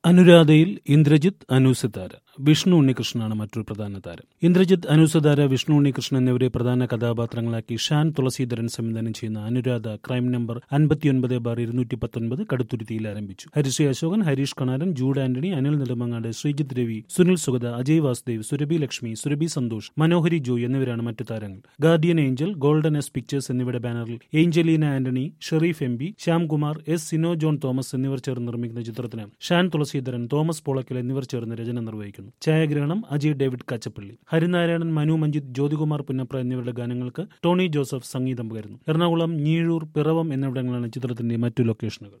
അനുരാധയിൽ ഇന്ദ്രജിത്ത് അനുസിതാര വിഷ്ണു ഉണ്ണികൃഷ്ണനാണ് മറ്റൊരു പ്രധാന താരം ഇന്ദ്രജിത്ത് അനുസിതാര വിഷ്ണു ഉണ്ണികൃഷ്ണൻ എന്നിവരെ പ്രധാന കഥാപാത്രങ്ങളാക്കി ഷാൻ തുളസീധരൻ സംവിധാനം ചെയ്യുന്ന അനുരാധ ക്രൈം നമ്പർ അൻപത്തിയൊൻപത് ബാർ ഇരുന്നൂറ്റി പത്തൊൻപത് കടുത്തുരുത്തിയിൽ ആരംഭിച്ചു Harisree Ashokan Harish Kanaran Jude Antony Anil Nedumangad Sreejith Ravi Sunil Sugatha Ajay Vasudev Surabhi Lakshmi Surabhi Santhosh Manohari Joy എന്നിവരാണ് മറ്റു താരങ്ങൾ Guardian Angel Golden S Pictures എന്നിവയുടെ ബാനറിൽ Angelina Antony Shereef M B Shyamkumar S Sino John Thomas എന്നിവർ ചേർന്ന് നിർമ്മിക്കുന്ന ചിത്രത്തിന് ഷാൻ തുളസീധരൻ തോമസ് പോളക്കൽ എന്നിവർ ചേർന്ന് രചന നിർവഹിക്കുന്നു ഛായാഗ്രഹണം അജയ് ഡേവിഡ് കാച്ചപ്പള്ളി ഹരിനാരായണൻ മനു മഞ്ജിത് ജ്യോതികുമാർ പുന്നപ്ര എന്നിവരുടെ ഗാനങ്ങൾക്ക് ടോണി ജോസഫ് സംഗീതം പകരുന്നു എറണാകുളം ഞീഴൂർ പിറവം എന്നിവിടങ്ങളാണ് ചിത്രത്തിന്റെ മറ്റു ലൊക്കേഷനുകൾ